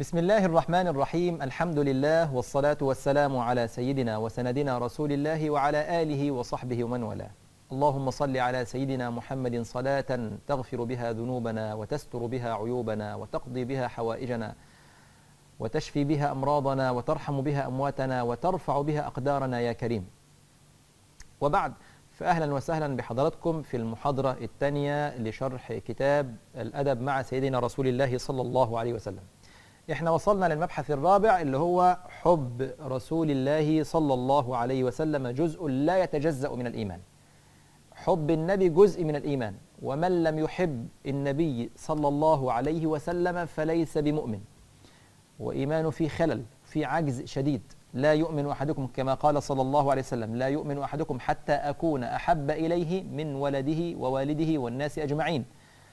بسم الله الرحمن الرحيم الحمد لله والصلاة والسلام على سيدنا وسندنا رسول الله وعلى آله وصحبه ومن والاه اللهم صل على سيدنا محمد صلاة تغفر بها ذنوبنا وتستر بها عيوبنا وتقضي بها حوائجنا وتشفي بها أمراضنا وترحم بها أمواتنا وترفع بها أقدارنا يا كريم وبعد فأهلا وسهلا بحضراتكم في المحاضرة الثانية لشرح كتاب الأدب مع سيدنا رسول الله صلى الله عليه وسلم احنا وصلنا للمبحث الرابع اللي هو حب رسول الله صلى الله عليه وسلم جزء لا يتجزأ من الإيمان حب النبي جزء من الإيمان ومن لم يحب النبي صلى الله عليه وسلم فليس بمؤمن وإيمانه في خلل في عجز شديد لا يؤمن أحدكم كما قال صلى الله عليه وسلم لا يؤمن أحدكم حتى أكون أحب إليه من ولده ووالده والناس أجمعين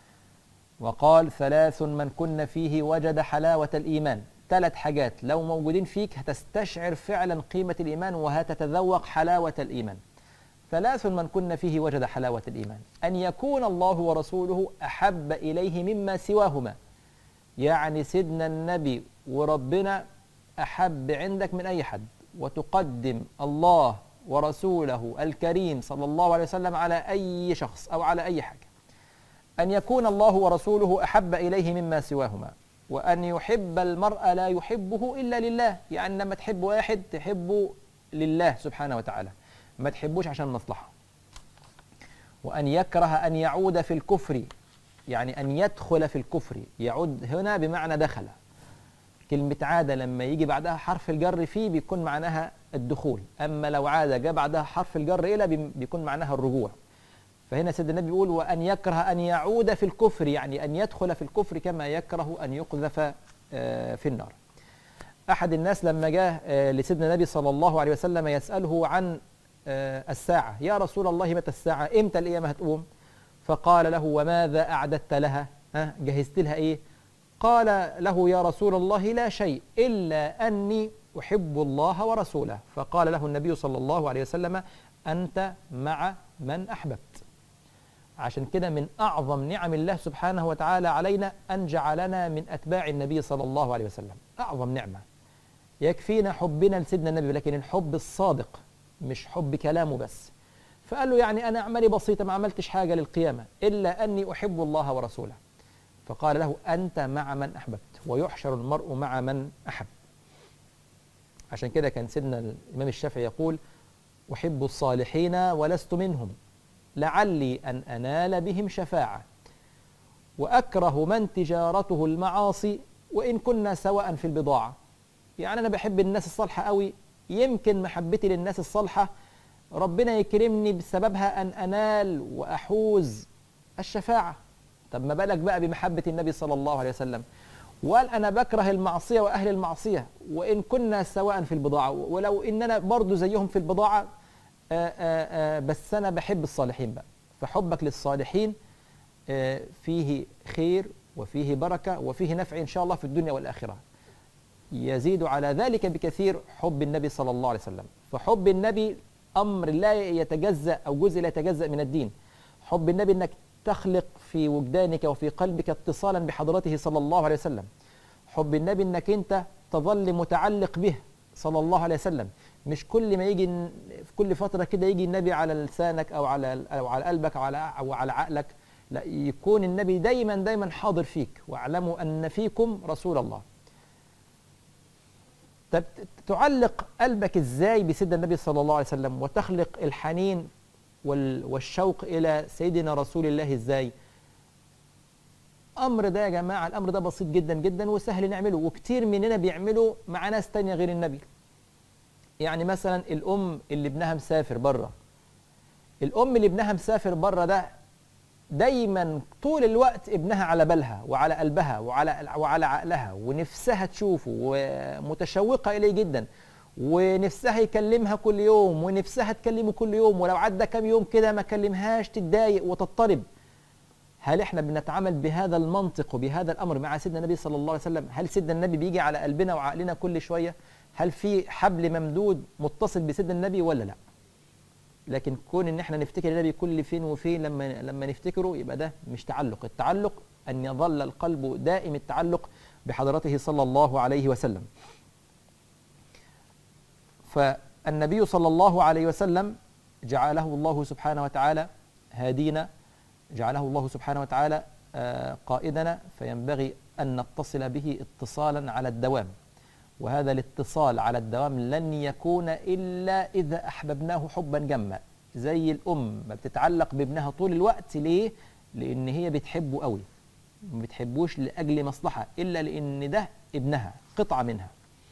وقال ثلاث من كن فيه وجد حلاوة الإيمان ثلاث حاجات لو موجودين فيك هتستشعر فعلا قيمة الإيمان وهتتذوق حلاوة الإيمان ثلاث من كن فيه وجد حلاوة الإيمان أن يكون الله ورسوله أحب إليه مما سواهما يعني سيدنا النبي وربنا أحب عندك من أي حد وتقدم الله ورسوله الكريم صلى الله عليه وسلم على أي شخص أو على أي حاجة أن يكون الله ورسوله أحب إليه مما سواهما وأن يحب المرء لا يحبه إلا لله يعني لما تحب واحد تحبه لله سبحانه وتعالى ما تحبوش عشان مصلحة وأن يكره أن يعود في الكفر يعني أن يدخل في الكفر يعود هنا بمعنى دخل كلمة عادة لما يجي بعدها حرف الجر فيه بيكون معناها الدخول أما لو عادة جاء بعدها حرف الجر إلى بيكون معناها الرجوع فهنا سيدنا النبي بيقول وأن يكره أن يعود في الكفر يعني أن يدخل في الكفر كما يكره أن يقذف في النار أحد الناس لما جاء لسيدنا النبي صلى الله عليه وسلم يسأله عن الساعة يا رسول الله متى الساعة إمتى القيامة هتقوم فقال له وماذا أعددت لها أه جهزت لها إيه قال له يا رسول الله لا شيء إلا أني أحب الله ورسوله فقال له النبي صلى الله عليه وسلم أنت مع من أحببت عشان كده من أعظم نعم الله سبحانه وتعالى علينا أن جعلنا من أتباع النبي صلى الله عليه وسلم أعظم نعمة يكفينا حبنا لسيدنا النبي لكن الحب الصادق مش حب كلامه بس فقال له يعني أنا أعمالي بسيطة ما عملتش حاجة للقيامة إلا أني أحب الله ورسوله فقال له أنت مع من أحببت ويحشر المرء مع من أحب عشان كده كان سيدنا الإمام الشافعي يقول أحب الصالحين ولست منهم لعلي أن أنال بهم شفاعة وأكره من تجارته المعاصي وإن كنا سواء في البضاعة يعني أنا بحب الناس الصالحة قوي يمكن محبتي للناس الصالحة ربنا يكرمني بسببها أن أنال وأحوز الشفاعة طب ما بالك بقى بمحبة النبي صلى الله عليه وسلم وقال أنا بكره المعصية وأهل المعصية وإن كنا سواء في البضاعة ولو إننا برضو زيهم في البضاعة آآ آآ بس أنا بحب الصالحين بقى فحبك للصالحين فيه خير وفيه بركة وفيه نفع إن شاء الله في الدنيا والآخرة يزيد على ذلك بكثير حب النبي صلى الله عليه وسلم فحب النبي أمر لا يتجزأ أو جزء لا يتجزأ من الدين حب النبي أنك تخلق في وجدانك وفي قلبك اتصالا بحضرته صلى الله عليه وسلم حب النبي أنك أنت تظل متعلق به صلى الله عليه وسلم مش كل ما يجي في كل فترة كده يجي النبي على لسانك أو على أو على قلبك أو على أو على عقلك لا يكون النبي دايما دايما حاضر فيك واعلموا أن فيكم رسول الله طب تعلق قلبك ازاي بسيدنا النبي صلى الله عليه وسلم وتخلق الحنين والشوق الى سيدنا رسول الله ازاي امر ده يا جماعه الامر ده بسيط جدا جدا وسهل نعمله وكتير مننا بيعملوا مع ناس تانية غير النبي يعني مثلا الام اللي ابنها مسافر بره الام اللي ابنها مسافر بره ده دايما طول الوقت ابنها على بالها وعلى قلبها وعلى وعلى عقلها ونفسها تشوفه ومتشوقه اليه جدا ونفسها يكلمها كل يوم ونفسها تكلمه كل يوم ولو عدى كام يوم كده ما كلمهاش تتضايق وتضطرب هل احنا بنتعامل بهذا المنطق وبهذا الامر مع سيدنا النبي صلى الله عليه وسلم هل سيدنا النبي بيجي على قلبنا وعقلنا كل شويه هل في حبل ممدود متصل بسيدنا النبي ولا لا لكن كون ان احنا نفتكر النبي كل فين وفين لما لما نفتكره يبقى ده مش تعلق التعلق ان يظل القلب دائم التعلق بحضرته صلى الله عليه وسلم فالنبي صلى الله عليه وسلم جعله الله سبحانه وتعالى هادينا جعله الله سبحانه وتعالى آه، قائدنا فينبغي أن نتصل به اتصالا على الدوام وهذا الاتصال على الدوام لن يكون إلا إذا أحببناه حبا جما زي الأم ما بتتعلق بابنها طول الوقت ليه؟ لأن هي بتحبه قوي ما بتحبوش لأجل مصلحة إلا لأن ده ابنها قطعة منها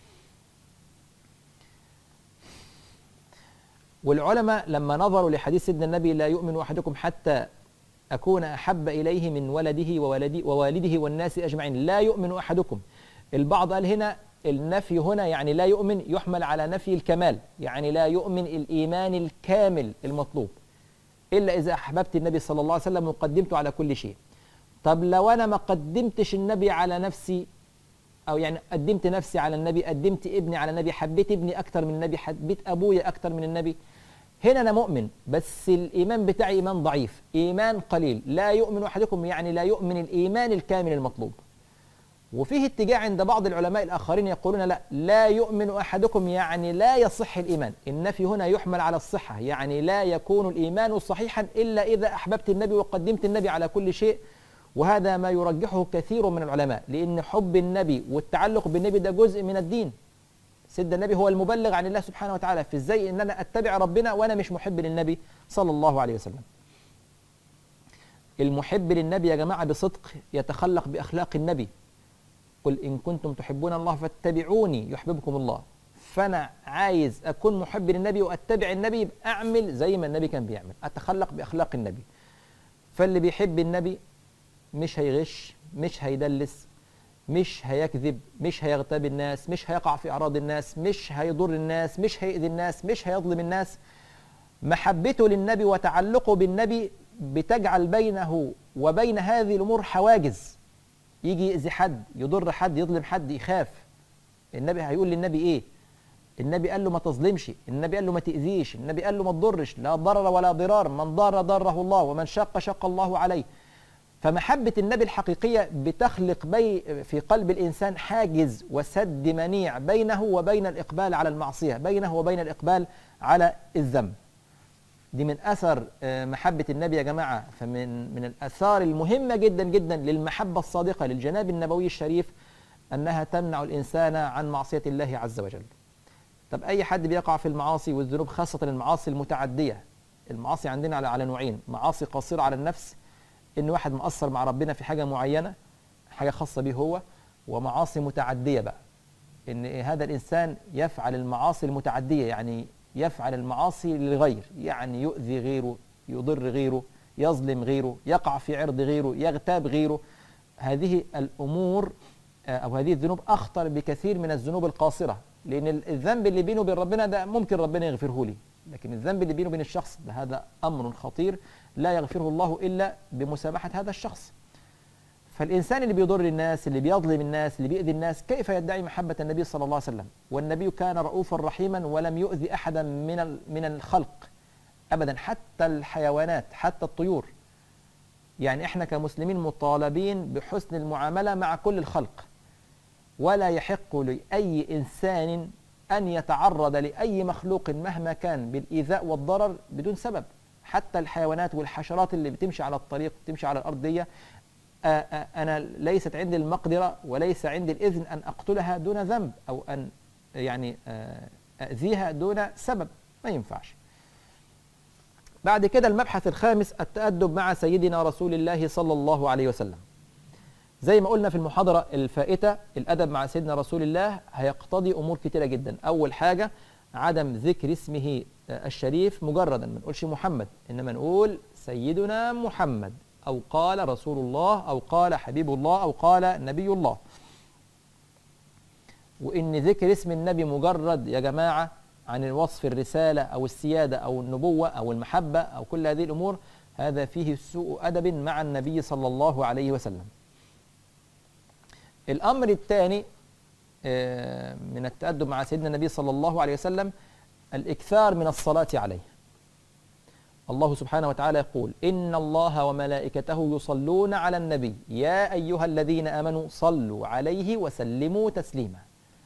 والعلماء لما نظروا لحديث سيدنا النبي لا يؤمن أحدكم حتى أكون أحب إليه من ولده وولدي ووالده والناس أجمعين لا يؤمن أحدكم البعض قال هنا النفي هنا يعني لا يؤمن يحمل على نفي الكمال يعني لا يؤمن الإيمان الكامل المطلوب إلا إذا أحببت النبي صلى الله عليه وسلم وقدمته على كل شيء طب لو أنا ما قدمتش النبي على نفسي أو يعني قدمت نفسي على النبي قدمت ابني على النبي حبيت ابني أكتر من النبي حبيت أبويا أكتر من النبي هنا أنا مؤمن بس الإيمان بتاعي إيمان ضعيف إيمان قليل لا يؤمن أحدكم يعني لا يؤمن الإيمان الكامل المطلوب وفيه اتجاه عند بعض العلماء الآخرين يقولون لا لا يؤمن أحدكم يعني لا يصح الإيمان النفي هنا يحمل على الصحة يعني لا يكون الإيمان صحيحا إلا إذا أحببت النبي وقدمت النبي على كل شيء وهذا ما يرجحه كثير من العلماء لأن حب النبي والتعلق بالنبي ده جزء من الدين سيدنا النبي هو المبلغ عن الله سبحانه وتعالى في ازاي ان انا اتبع ربنا وانا مش محب للنبي صلى الله عليه وسلم المحب للنبي يا جماعه بصدق يتخلق باخلاق النبي قل ان كنتم تحبون الله فاتبعوني يحببكم الله فانا عايز اكون محب للنبي واتبع النبي اعمل زي ما النبي كان بيعمل اتخلق باخلاق النبي فاللي بيحب النبي مش هيغش مش هيدلس مش هيكذب مش هيغتاب الناس مش هيقع في أعراض الناس مش هيضر الناس مش هيأذي الناس مش هيظلم الناس محبته للنبي وتعلقه بالنبي بتجعل بينه وبين هذه الأمور حواجز يجي يأذي حد يضر حد يظلم حد يخاف النبي هيقول للنبي إيه النبي قال له ما تظلمش النبي قال له ما تأذيش النبي قال له ما تضرش لا ضرر ولا ضرار من ضر ضره الله ومن شق شق الله عليه فمحبة النبي الحقيقية بتخلق بي في قلب الإنسان حاجز وسد منيع بينه وبين الإقبال على المعصية بينه وبين الإقبال على الذنب دي من أثر محبة النبي يا جماعة فمن من الآثار المهمة جدا جدا للمحبة الصادقة للجناب النبوي الشريف أنها تمنع الإنسان عن معصية الله عز وجل طب أي حد بيقع في المعاصي والذنوب خاصة المعاصي المتعدية المعاصي عندنا على على نوعين معاصي قصيرة على النفس ان واحد مقصر مع ربنا في حاجه معينه حاجه خاصه به هو ومعاصي متعديه بقى ان هذا الانسان يفعل المعاصي المتعديه يعني يفعل المعاصي للغير يعني يؤذي غيره يضر غيره يظلم غيره يقع في عرض غيره يغتاب غيره هذه الامور او هذه الذنوب اخطر بكثير من الذنوب القاصره لان الذنب اللي بينه وبين ربنا ده ممكن ربنا يغفره لي لكن الذنب اللي بينه وبين الشخص ده هذا امر خطير لا يغفره الله الا بمسامحه هذا الشخص فالانسان اللي بيضر الناس اللي بيظلم الناس اللي بيؤذي الناس كيف يدعي محبه النبي صلى الله عليه وسلم والنبي كان رؤوفا رحيما ولم يؤذي احدا من من الخلق ابدا حتى الحيوانات حتى الطيور يعني احنا كمسلمين مطالبين بحسن المعامله مع كل الخلق ولا يحق لاي انسان أن يتعرض لأي مخلوق مهما كان بالإيذاء والضرر بدون سبب حتى الحيوانات والحشرات اللي بتمشي على الطريق بتمشي على الأرض دي أنا ليست عندي المقدرة وليس عندي الإذن أن أقتلها دون ذنب أو أن يعني أذيها دون سبب ما ينفعش بعد كده المبحث الخامس التأدب مع سيدنا رسول الله صلى الله عليه وسلم زي ما قلنا في المحاضرة الفائتة الأدب مع سيدنا رسول الله هيقتضي أمور كتيرة جدا أول حاجة عدم ذكر اسمه الشريف مجردا ما نقولش محمد إنما نقول سيدنا محمد أو قال رسول الله أو قال حبيب الله أو قال نبي الله وإن ذكر اسم النبي مجرد يا جماعة عن وصف الرسالة أو السيادة أو النبوة أو المحبة أو كل هذه الأمور هذا فيه سوء أدب مع النبي صلى الله عليه وسلم الأمر الثاني من التأدب مع سيدنا النبي صلى الله عليه وسلم الإكثار من الصلاة عليه الله سبحانه وتعالى يقول إن الله وملائكته يصلون على النبي يا أيها الذين آمنوا صلوا عليه وسلموا تسليما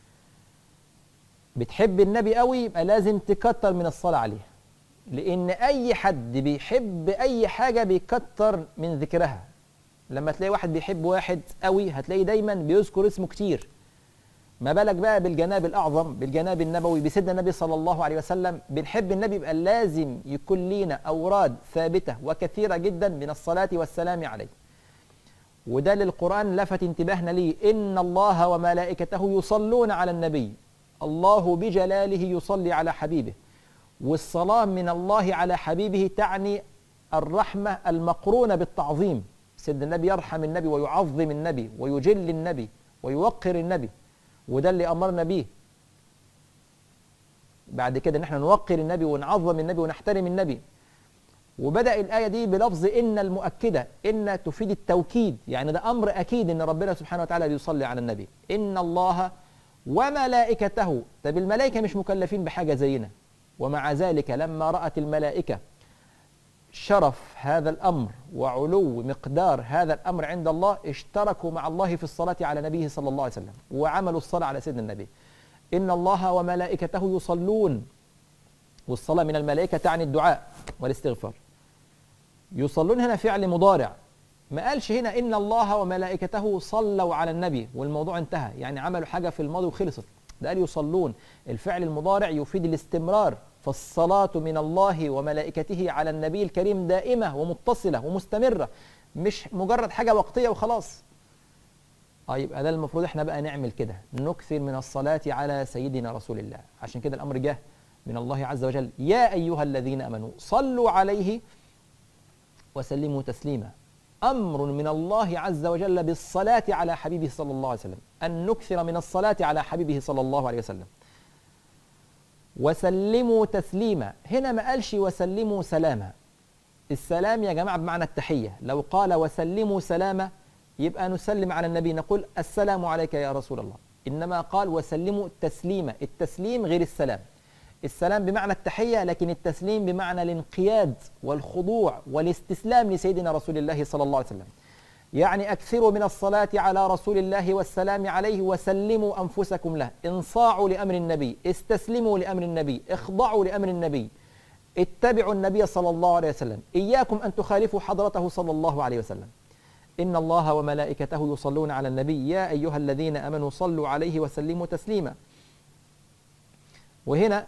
بتحب النبي قوي يبقى لازم تكتر من الصلاة عليه لأن أي حد بيحب أي حاجة بيكتر من ذكرها لما تلاقي واحد بيحب واحد قوي هتلاقي دايما بيذكر اسمه كتير ما بالك بقى بالجناب الأعظم بالجناب النبوي بسيدنا النبي صلى الله عليه وسلم بنحب النبي يبقى لازم يكون لينا أوراد ثابتة وكثيرة جدا من الصلاة والسلام عليه وده للقرآن لفت انتباهنا ليه إن الله وملائكته يصلون على النبي الله بجلاله يصلي على حبيبه والصلاة من الله على حبيبه تعني الرحمة المقرونة بالتعظيم سيدنا النبي يرحم النبي ويعظم النبي ويجل النبي ويوقر النبي وده اللي أمرنا بيه بعد كده ان احنا نوقر النبي ونعظم النبي ونحترم النبي وبدأ الآية دي بلفظ إن المؤكدة إن تفيد التوكيد يعني ده أمر أكيد إن ربنا سبحانه وتعالى بيصلي على النبي إن الله وملائكته طب الملائكة مش مكلفين بحاجة زينا ومع ذلك لما رأت الملائكة شرف هذا الأمر وعلو مقدار هذا الأمر عند الله اشتركوا مع الله في الصلاة على نبيه صلى الله عليه وسلم وعملوا الصلاة على سيدنا النبي إن الله وملائكته يصلون والصلاة من الملائكة تعني الدعاء والاستغفار يصلون هنا فعل مضارع ما قالش هنا إن الله وملائكته صلوا على النبي والموضوع انتهى يعني عملوا حاجة في الماضي وخلصت ده قال يصلون الفعل المضارع يفيد الاستمرار فالصلاة من الله وملائكته على النبي الكريم دائمة ومتصلة ومستمرة مش مجرد حاجة وقتية وخلاص اه يبقى ده المفروض احنا بقى نعمل كده نكثر من الصلاة على سيدنا رسول الله عشان كده الأمر جه من الله عز وجل يا أيها الذين أمنوا صلوا عليه وسلموا تسليما أمر من الله عز وجل بالصلاة على حبيبه صلى الله عليه وسلم أن نكثر من الصلاة على حبيبه صلى الله عليه وسلم وسلموا تسليما هنا ما قالش وسلموا سلاما السلام يا جماعة بمعنى التحية لو قال وسلموا سلاما يبقى نسلم على النبي نقول السلام عليك يا رسول الله إنما قال وسلموا تسليما التسليم غير السلام السلام بمعنى التحية لكن التسليم بمعنى الانقياد والخضوع والاستسلام لسيدنا رسول الله صلى الله عليه وسلم يعني أكثروا من الصلاة على رسول الله والسلام عليه وسلموا أنفسكم له انصاعوا لأمر النبي استسلموا لأمر النبي اخضعوا لأمر النبي اتبعوا النبي صلى الله عليه وسلم إياكم أن تخالفوا حضرته صلى الله عليه وسلم إن الله وملائكته يصلون على النبي يا أيها الذين أمنوا صلوا عليه وسلموا تسليما وهنا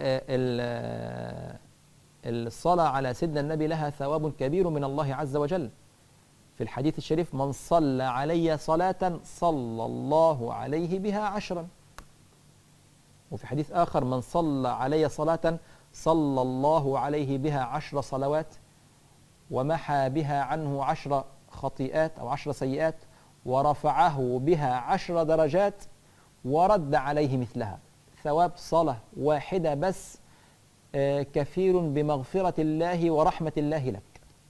الصلاة على سيدنا النبي لها ثواب كبير من الله عز وجل في الحديث الشريف من صلى علي صلاة صلى الله عليه بها عشرا وفي حديث آخر من صلى علي صلاة صلى الله عليه بها عشر صلوات ومحى بها عنه عشر خطيئات أو عشر سيئات ورفعه بها عشر درجات ورد عليه مثلها ثواب صلاة واحدة بس كثير بمغفرة الله ورحمة الله لك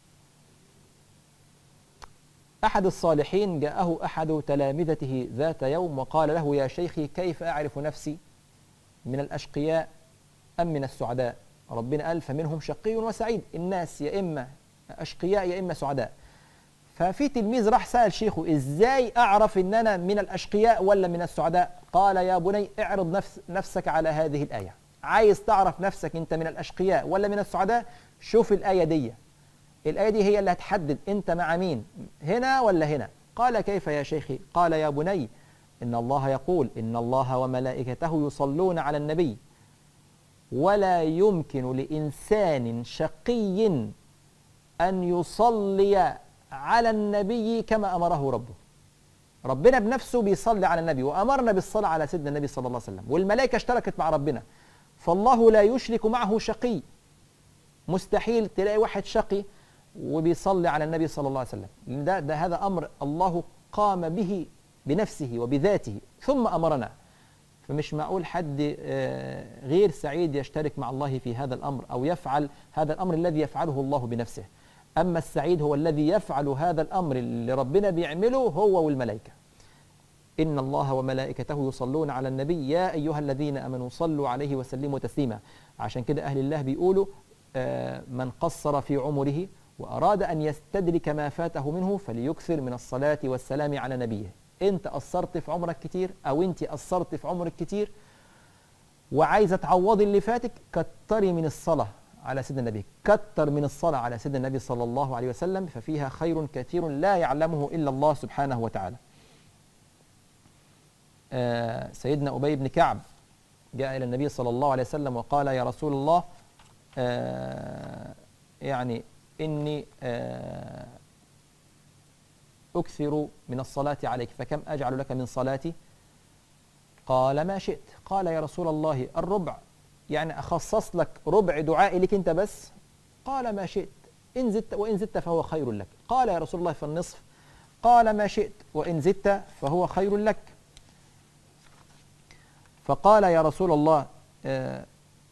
أحد الصالحين جاءه أحد تلامذته ذات يوم وقال له يا شيخي كيف أعرف نفسي من الأشقياء أم من السعداء ربنا قال فمنهم شقي وسعيد الناس يا إما أشقياء يا إما سعداء ففي تلميذ راح سأل شيخه إزاي أعرف إن أنا من الأشقياء ولا من السعداء قال يا بني اعرض نفس نفسك على هذه الآية عايز تعرف نفسك أنت من الأشقياء ولا من السعداء شوف الآية دي الآية دي هي اللي هتحدد أنت مع مين هنا ولا هنا قال كيف يا شيخي قال يا بني إن الله يقول إن الله وملائكته يصلون على النبي ولا يمكن لإنسان شقي أن يصلي على النبي كما أمره ربه ربنا بنفسه بيصلي على النبي وأمرنا بالصلاة على سيدنا النبي صلى الله عليه وسلم والملائكة اشتركت مع ربنا فالله لا يشرك معه شقي مستحيل تلاقي واحد شقي وبيصلي على النبي صلى الله عليه وسلم ده, ده هذا أمر الله قام به بنفسه وبذاته ثم أمرنا فمش معقول حد غير سعيد يشترك مع الله في هذا الأمر أو يفعل هذا الأمر الذي يفعله الله بنفسه أما السعيد هو الذي يفعل هذا الأمر اللي ربنا بيعمله هو والملائكة إن الله وملائكته يصلون على النبي يا أيها الذين أمنوا صلوا عليه وسلموا تسليما عشان كده أهل الله بيقولوا آه، من قصر في عمره وأراد أن يستدرك ما فاته منه فليكثر من الصلاة والسلام على نبيه أنت قصرت في عمرك كتير أو أنت قصرت في عمرك كتير وعايزة تعوضي اللي فاتك كتري من الصلاة على سيدنا النبي كتر من الصلاة على سيدنا النبي صلى الله عليه وسلم ففيها خير كثير لا يعلمه إلا الله سبحانه وتعالى آه، سيدنا أبي بن كعب جاء إلى النبي صلى الله عليه وسلم وقال يا رسول الله آه، يعني إني آه، أكثر من الصلاة عليك فكم أجعل لك من صلاتي قال ما شئت قال يا رسول الله الربع يعني أخصص لك ربع دعائي لك أنت بس قال ما شئت إن زدت وإن زدت فهو خير لك قال يا رسول الله في النصف قال ما شئت وإن زدت فهو خير لك فقال يا رسول الله آه،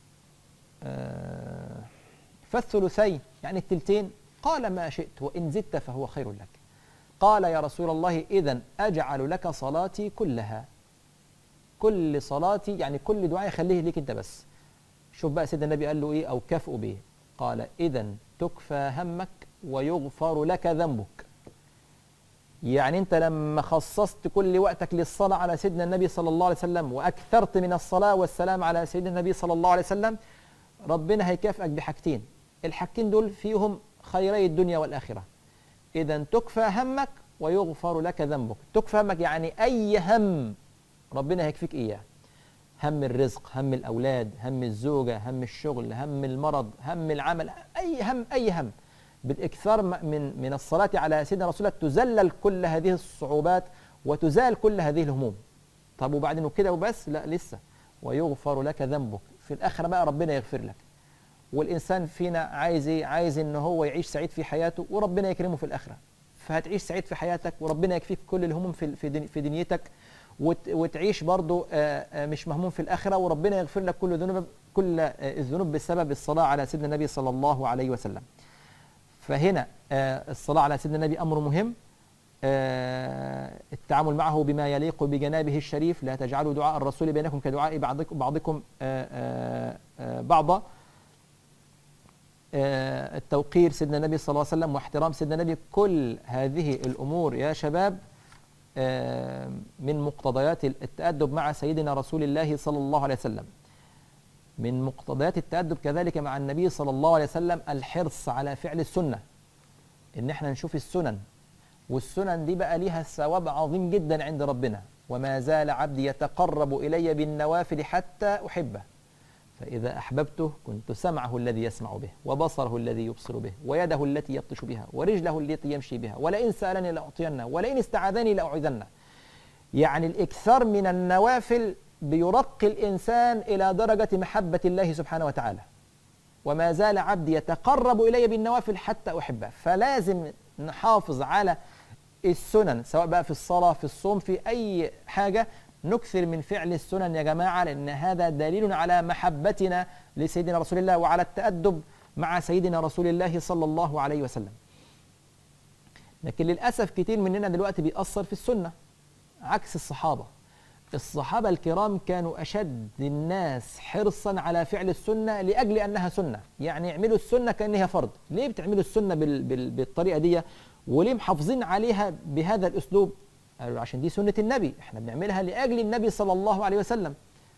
آه، فالثلثين يعني التلتين قال ما شئت وإن زدت فهو خير لك قال يا رسول الله إذا أجعل لك صلاتي كلها كل صلاتي يعني كل دعاء خليه ليك أنت بس شوف بقى سيدنا النبي قال له إيه أو كافئه بإيه قال إذا تكفى همك ويغفر لك ذنبك يعني انت لما خصصت كل وقتك للصلاة على سيدنا النبي صلى الله عليه وسلم وأكثرت من الصلاة والسلام على سيدنا النبي صلى الله عليه وسلم ربنا هيكافئك بحاجتين الحاجتين دول فيهم خيري الدنيا والآخرة إذا تكفى همك ويغفر لك ذنبك تكفى همك يعني أي هم ربنا هيكفيك إياه هم الرزق هم الأولاد هم الزوجة هم الشغل هم المرض هم العمل أي هم أي هم بالاكثار من من الصلاه على سيدنا رسول الله تذلل كل هذه الصعوبات وتزال كل هذه الهموم طب وبعدين وكده وبس لا لسه ويغفر لك ذنبك في الاخره بقى ربنا يغفر لك والانسان فينا عايز ايه عايز ان هو يعيش سعيد في حياته وربنا يكرمه في الاخره فهتعيش سعيد في حياتك وربنا يكفيك كل الهموم في في في دنيتك وتعيش برضه مش مهموم في الاخره وربنا يغفر لك كل ذنوب كل الذنوب بسبب الصلاه على سيدنا النبي صلى الله عليه وسلم فهنا آه الصلاة على سيدنا النبي أمر مهم آه التعامل معه بما يليق بجنابه الشريف لا تجعلوا دعاء الرسول بينكم كدعاء بعضكم, بعضكم آه بعضا التوقير سيدنا النبي صلى الله عليه وسلم واحترام سيدنا النبي كل هذه الأمور يا شباب من مقتضيات التأدب مع سيدنا رسول الله صلى الله عليه وسلم من مقتضيات التأدب كذلك مع النبي صلى الله عليه وسلم الحرص على فعل السنة إن احنا نشوف السنن والسنن دي بقى ليها ثواب عظيم جدا عند ربنا وما زال عبدي يتقرب إلي بالنوافل حتى أحبه فإذا أحببته كنت سمعه الذي يسمع به وبصره الذي يبصر به ويده التي يبطش بها ورجله التي يمشي بها ولئن سألني لأعطينه ولئن استعاذني لأعوذنه يعني الإكثار من النوافل بيرقي الإنسان إلى درجة محبة الله سبحانه وتعالى وما زال عبدي يتقرب إلي بالنوافل حتى أحبه فلازم نحافظ على السنن سواء بقى في الصلاة في الصوم في أي حاجة نكثر من فعل السنن يا جماعة لأن هذا دليل على محبتنا لسيدنا رسول الله وعلى التأدب مع سيدنا رسول الله صلى الله عليه وسلم لكن للأسف كتير مننا دلوقتي بيأثر في السنة عكس الصحابة الصحابة الكرام كانوا أشد الناس حرصا على فعل السنة لأجل أنها سنة يعني يعملوا السنة كأنها فرض ليه بتعملوا السنة بال بال بالطريقة دي وليه محافظين عليها بهذا الأسلوب قالوا عشان دي سنة النبي احنا بنعملها لأجل النبي صلى الله عليه وسلم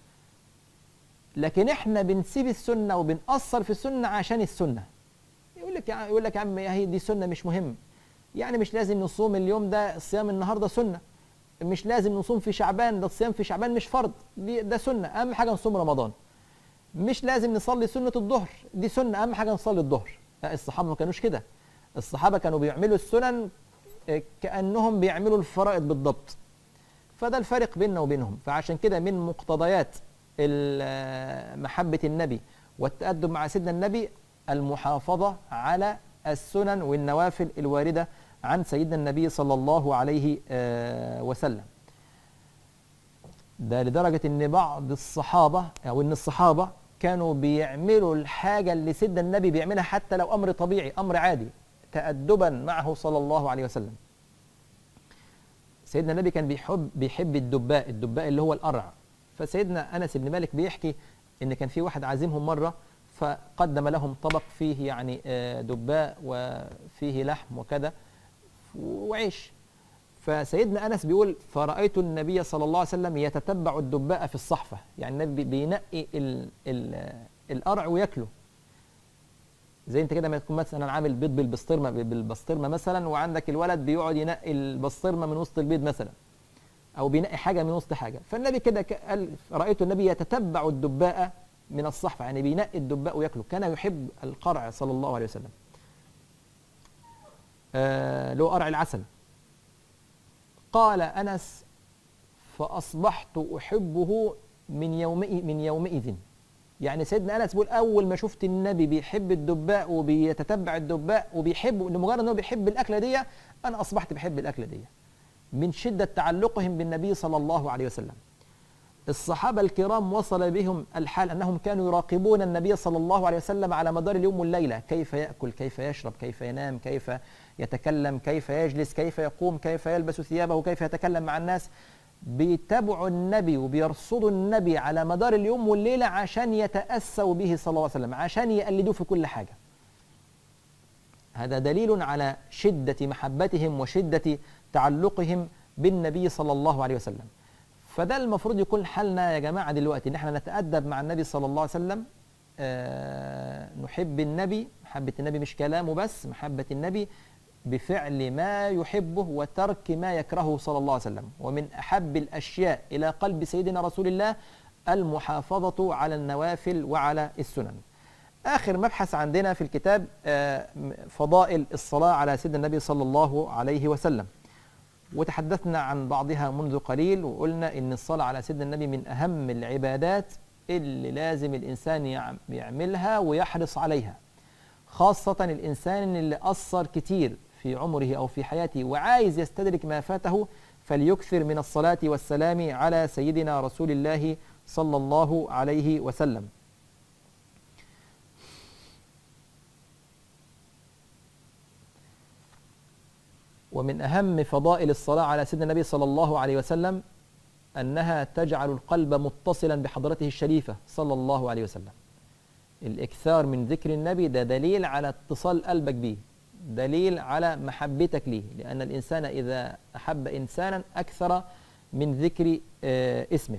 لكن احنا بنسيب السنة وبنأثر في السنة عشان السنة يقول لك يقول لك يا عم هي دي سنة مش مهم يعني مش لازم نصوم اليوم ده الصيام النهارده سنه مش لازم نصوم في شعبان ده الصيام في شعبان مش فرض دي ده سنه اهم حاجه نصوم رمضان مش لازم نصلي سنه الظهر دي سنه اهم حاجه نصلي الظهر لا الصحابه ما كانوش كده الصحابه كانوا بيعملوا السنن كانهم بيعملوا الفرائض بالضبط فده الفرق بيننا وبينهم فعشان كده من مقتضيات محبه النبي والتأدب مع سيدنا النبي المحافظه على السنن والنوافل الوارده عن سيدنا النبي صلى الله عليه وسلم ده لدرجة ان بعض الصحابة او ان الصحابة كانوا بيعملوا الحاجة اللي سيدنا النبي بيعملها حتى لو امر طبيعي امر عادي تأدبا معه صلى الله عليه وسلم سيدنا النبي كان بيحب بيحب الدباء الدباء اللي هو القرع فسيدنا انس بن مالك بيحكي ان كان في واحد عازمهم مره فقدم لهم طبق فيه يعني آه، دباء وفيه لحم وكذا وعيش فسيدنا انس بيقول فرايت النبي صلى الله عليه وسلم يتتبع الدباء في الصحفه يعني النبي بينقي ال ال القرع وياكله زي انت كده ما تكون مثلا عامل بيض بالبسطرمه بالبسطرمه مثلا وعندك الولد بيقعد ينقي البسطرمه من وسط البيض مثلا او بينقي حاجه من وسط حاجه فالنبي كده ك- قال رايت النبي يتتبع الدباء من الصحفه يعني بينقي الدباء وياكله كان يحب القرع صلى الله عليه وسلم آه له قرع العسل قال انس فاصبحت احبه من يومئذ من يومئذ يعني سيدنا انس بيقول اول ما شفت النبي بيحب الدباء وبيتتبع الدباء وبيحب لمجرد انه بيحب الاكله دي انا اصبحت بحب الاكله دي من شده تعلقهم بالنبي صلى الله عليه وسلم الصحابه الكرام وصل بهم الحال انهم كانوا يراقبون النبي صلى الله عليه وسلم على مدار اليوم والليله كيف ياكل كيف يشرب كيف ينام كيف يتكلم كيف يجلس كيف يقوم كيف يلبس ثيابه كيف يتكلم مع الناس بيتابعوا النبي وبيرصدوا النبي على مدار اليوم والليله عشان يتاسوا به صلى الله عليه وسلم عشان يقلدوه في كل حاجه هذا دليل على شده محبتهم وشده تعلقهم بالنبي صلى الله عليه وسلم فده المفروض يكون حالنا يا جماعه دلوقتي ان احنا نتادب مع النبي صلى الله عليه وسلم آه نحب النبي محبه النبي مش كلامه بس محبه النبي بفعل ما يحبه وترك ما يكرهه صلى الله عليه وسلم ومن احب الاشياء الى قلب سيدنا رسول الله المحافظه على النوافل وعلى السنن اخر مبحث عندنا في الكتاب آه فضائل الصلاه على سيدنا النبي صلى الله عليه وسلم وتحدثنا عن بعضها منذ قليل وقلنا ان الصلاه على سيدنا النبي من اهم العبادات اللي لازم الانسان يعم- يعملها ويحرص عليها خاصه الانسان اللي قصر كتير في عمره او في حياته وعايز يستدرك ما فاته فليكثر من الصلاه والسلام على سيدنا رسول الله صلى الله عليه وسلم ومن أهم فضائل الصلاة على سيدنا النبي صلى الله عليه وسلم أنها تجعل القلب متصلا بحضرته الشريفة صلى الله عليه وسلم الإكثار من ذكر النبي ده دليل على اتصال قلبك به دليل على محبتك ليه لأن الإنسان إذا أحب إنسانا أكثر من ذكر آه اسمه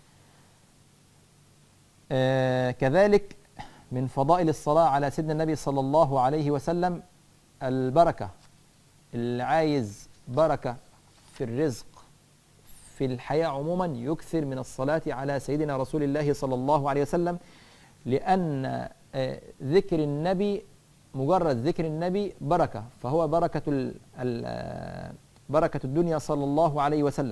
آه كذلك من فضائل الصلاة على سيدنا النبي صلى الله عليه وسلم البركة اللي عايز بركة في الرزق في الحياة عموما يكثر من الصلاة على سيدنا رسول الله صلى الله عليه وسلم لأن آه، ذكر النبي مجرد ذكر النبي بركة فهو بركة ال ال آه، بركة الدنيا صلى الله عليه وسلم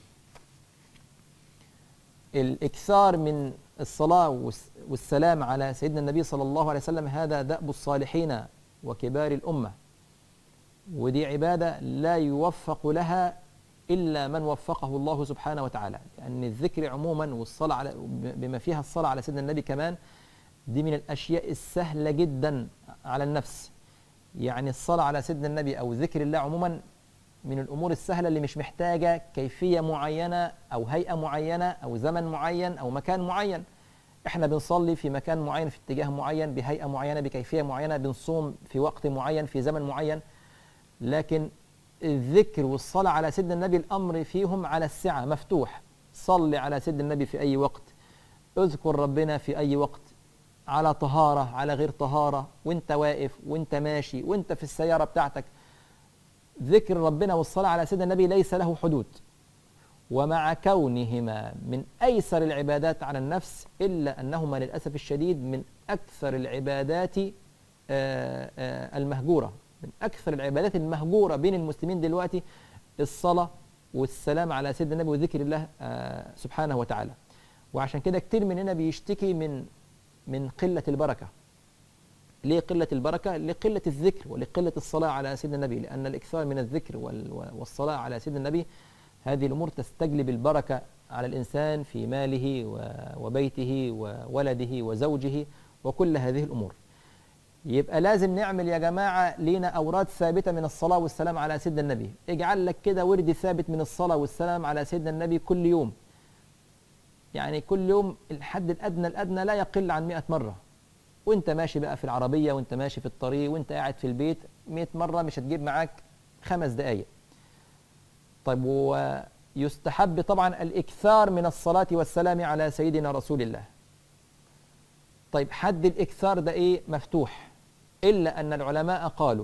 الإكثار من الصلاة والس- والسلام على سيدنا النبي صلى الله عليه وسلم هذا دأب الصالحين وكبار الأمة ودي عبادة لا يوفق لها إلا من وفقه الله سبحانه وتعالى لأن الذكر عموما والصلاة على بما فيها الصلاة على سيدنا النبي كمان دي من الأشياء السهلة جدا على النفس يعني الصلاة على سيدنا النبي أو ذكر الله عموما من الأمور السهلة اللي مش محتاجة كيفية معينة أو هيئة معينة أو زمن معين أو مكان معين احنا بنصلي في مكان معين في اتجاه معين بهيئة معينة بكيفية معينة بنصوم في وقت معين في زمن معين لكن الذكر والصلاة على سيدنا النبي الأمر فيهم على السعة مفتوح صل على سيدنا النبي في أي وقت اذكر ربنا في أي وقت على طهارة على غير طهارة وانت واقف وانت ماشي وانت في السيارة بتاعتك ذكر ربنا والصلاة على سيدنا النبي ليس له حدود ومع كونهما من أيسر العبادات على النفس إلا أنهما للأسف الشديد من أكثر العبادات آه، آه، المهجورة من أكثر العبادات المهجورة بين المسلمين دلوقتي الصلاة والسلام على سيدنا النبي وذكر الله آه، سبحانه وتعالى وعشان كده كتير مننا بيشتكي من من قلة البركة ليه قلة البركة؟ لقلة الذكر ولقلة الصلاة على سيدنا النبي لأن الإكثار من الذكر وال- والصلاة على سيدنا النبي هذه الأمور تستجلب البركة على الإنسان في ماله و- وبيته وولده وزوجه وكل هذه الأمور يبقى لازم نعمل يا جماعة لينا أوراد ثابتة من الصلاة والسلام على سيدنا النبي اجعل لك كده ورد ثابت من الصلاة والسلام على سيدنا النبي كل يوم يعني كل يوم الحد الأدنى الأدنى لا يقل عن 100 مرة وانت ماشي بقى في العربية وانت ماشي في الطريق وانت قاعد في البيت 100 مرة مش هتجيب معاك خمس دقايق طيب ويستحب طبعا الإكثار من الصلاة والسلام على سيدنا رسول الله طيب حد الإكثار ده إيه مفتوح إلا أن العلماء قالوا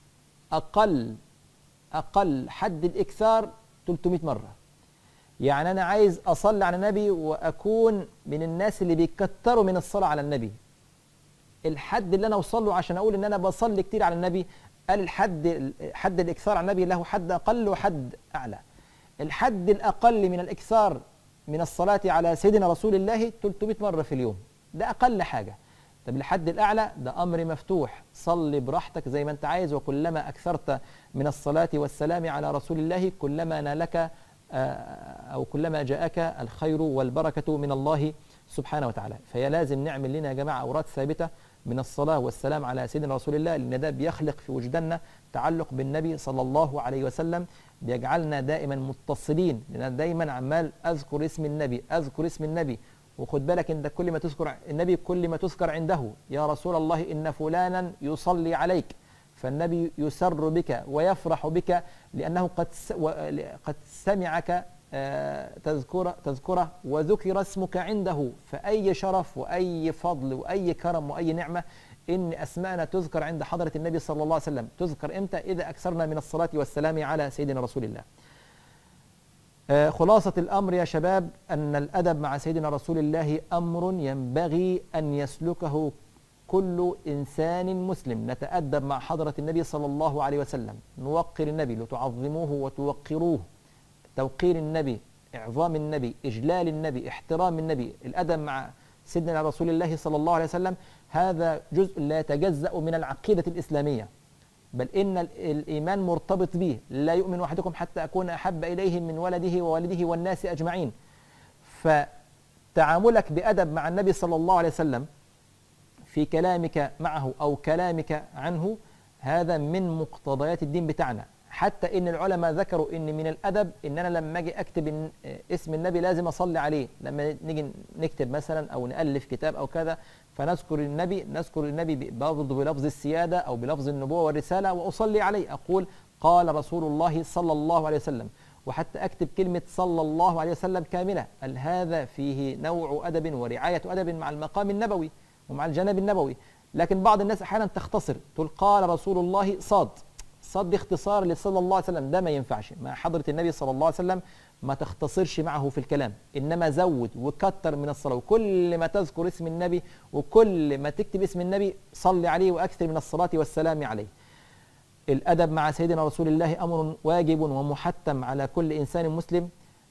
أقل أقل حد الإكثار 300 مرة يعني أنا عايز أصلي على النبي وأكون من الناس اللي بيكتروا من الصلاة على النبي الحد اللي أنا أوصل له عشان أقول إن أنا بصلي كتير على النبي قال الحد حد الإكثار على النبي له حد أقل وحد أعلى الحد الأقل من الإكثار من الصلاة على سيدنا رسول الله 300 مرة في اليوم ده أقل حاجة طب الحد الأعلى ده أمر مفتوح صلي براحتك زي ما أنت عايز وكلما أكثرت من الصلاة والسلام على رسول الله كلما نالك أو كلما جاءك الخير والبركة من الله سبحانه وتعالى فهي لازم نعمل لنا يا جماعة أوراد ثابتة من الصلاة والسلام على سيدنا رسول الله لأن ده بيخلق في وجداننا تعلق بالنبي صلى الله عليه وسلم بيجعلنا دائما متصلين لأن دايما عمال أذكر اسم النبي أذكر اسم النبي وخد بالك انت كل ما تذكر النبي كل ما تذكر عنده يا رسول الله ان فلانا يصلي عليك فالنبي يسر بك ويفرح بك لانه قد قد سمعك تذكر تذكره وذكر اسمك عنده فاي شرف واي فضل واي كرم واي نعمه ان اسماءنا تذكر عند حضره النبي صلى الله عليه وسلم تذكر امتى اذا اكثرنا من الصلاه والسلام على سيدنا رسول الله خلاصة الأمر يا شباب أن الأدب مع سيدنا رسول الله أمر ينبغي أن يسلكه كل إنسان مسلم نتأدب مع حضرة النبي صلى الله عليه وسلم نوقر النبي لتعظموه وتوقروه توقير النبي إعظام النبي إجلال النبي احترام النبي الأدب مع سيدنا رسول الله صلى الله عليه وسلم هذا جزء لا يتجزأ من العقيدة الإسلامية بل إن الإيمان مرتبط به لا يؤمن أحدكم حتى أكون أحب إليه من ولده ووالده والناس أجمعين فتعاملك بأدب مع النبي صلى الله عليه وسلم في كلامك معه أو كلامك عنه هذا من مقتضيات الدين بتاعنا حتى ان العلماء ذكروا ان من الادب ان انا لما اجي اكتب اسم النبي لازم اصلي عليه لما نيجي نكتب مثلا او نالف كتاب او كذا فنذكر النبي نذكر النبي برضه بلفظ السياده او بلفظ النبوه والرساله واصلي عليه اقول قال رسول الله صلى الله عليه وسلم وحتى اكتب كلمه صلى الله عليه وسلم كامله قال هذا فيه نوع ادب ورعايه ادب مع المقام النبوي ومع الجناب النبوي لكن بعض الناس احيانا تختصر تقول قال رسول الله صاد صد اختصار لصلى الله عليه وسلم ده ما ينفعش مع حضرة النبي صلى الله عليه وسلم ما تختصرش معه في الكلام إنما زود وكتر من الصلاة وكل ما تذكر اسم النبي وكل ما تكتب اسم النبي صل عليه وأكثر من الصلاة والسلام عليه الأدب مع سيدنا رسول الله أمر واجب ومحتم على كل إنسان مسلم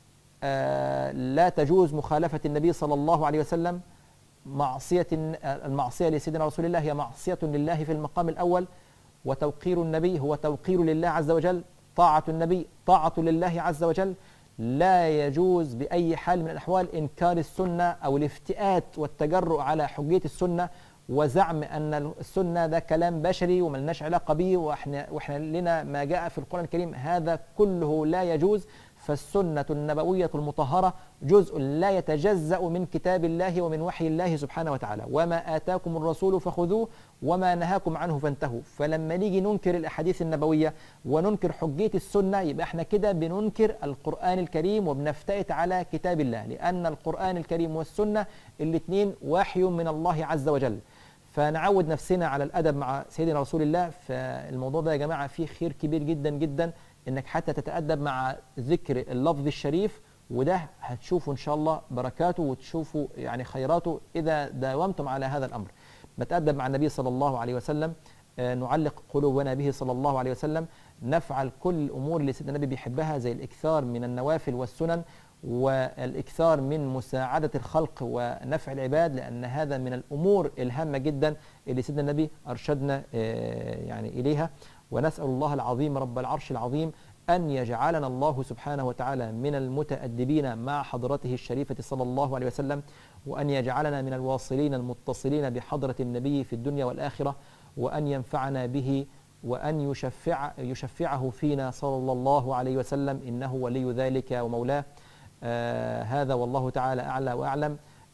آه لا تجوز مخالفة النبي صلى الله عليه وسلم معصية المعصية لسيدنا رسول الله هي معصية لله في المقام الأول وتوقير النبي هو توقير لله عز وجل طاعة النبي طاعة لله عز وجل لا يجوز بأي حال من الأحوال إنكار السنة أو الافتئات والتجرؤ على حجية السنة وزعم أن السنة ده كلام بشري وملناش علاقة به وإحنا, وإحنا لنا ما جاء في القرآن الكريم هذا كله لا يجوز فالسنة النبوية المطهرة جزء لا يتجزأ من كتاب الله ومن وحي الله سبحانه وتعالى وما آتاكم الرسول فخذوه وما نهاكم عنه فانتهوا فلما نيجي ننكر الأحاديث النبوية وننكر حجية السنة يبقى احنا كده بننكر القرآن الكريم وبنفتئت على كتاب الله لأن القرآن الكريم والسنة الاثنين وحي من الله عز وجل فنعود نفسنا على الأدب مع سيدنا رسول الله فالموضوع ده يا جماعة فيه خير كبير جدا جدا انك حتى تتأدب مع ذكر اللفظ الشريف وده هتشوفوا ان شاء الله بركاته وتشوفوا يعني خيراته اذا داومتم على هذا الامر نتأدب مع النبي صلى الله عليه وسلم آه نعلق قلوبنا به صلى الله عليه وسلم نفعل كل الامور اللي سيدنا النبي بيحبها زي الاكثار من النوافل والسنن والاكثار من مساعده الخلق ونفع العباد لان هذا من الامور الهامه جدا اللي سيدنا النبي ارشدنا آه يعني اليها ونسأل الله العظيم رب العرش العظيم أن يجعلنا الله سبحانه وتعالى من المتأدبين مع حضرته الشريفة صلى الله عليه وسلم وأن يجعلنا من الواصلين المتصلين بحضرة النبي في الدنيا والآخرة وأن ينفعنا به وأن يشفع يشفعه فينا صلى الله عليه وسلم إنه ولي ذلك ومولاه آه هذا والله تعالى أعلى وأعلم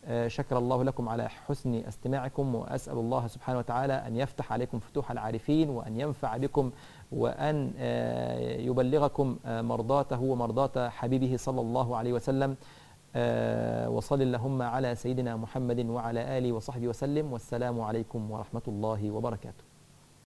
آه، شكر الله لكم على حسن استماعكم وأسأل الله سبحانه وتعالى أن يفتح عليكم فتوح العارفين وأن ينفع بكم وأن آه، يبلغكم آه، مرضاته ومرضاة حبيبه صلى الله عليه وسلم آه، وصل اللهم على سيدنا محمد وعلى آله وصحبه وسلم والسلام عليكم ورحمة الله وبركاته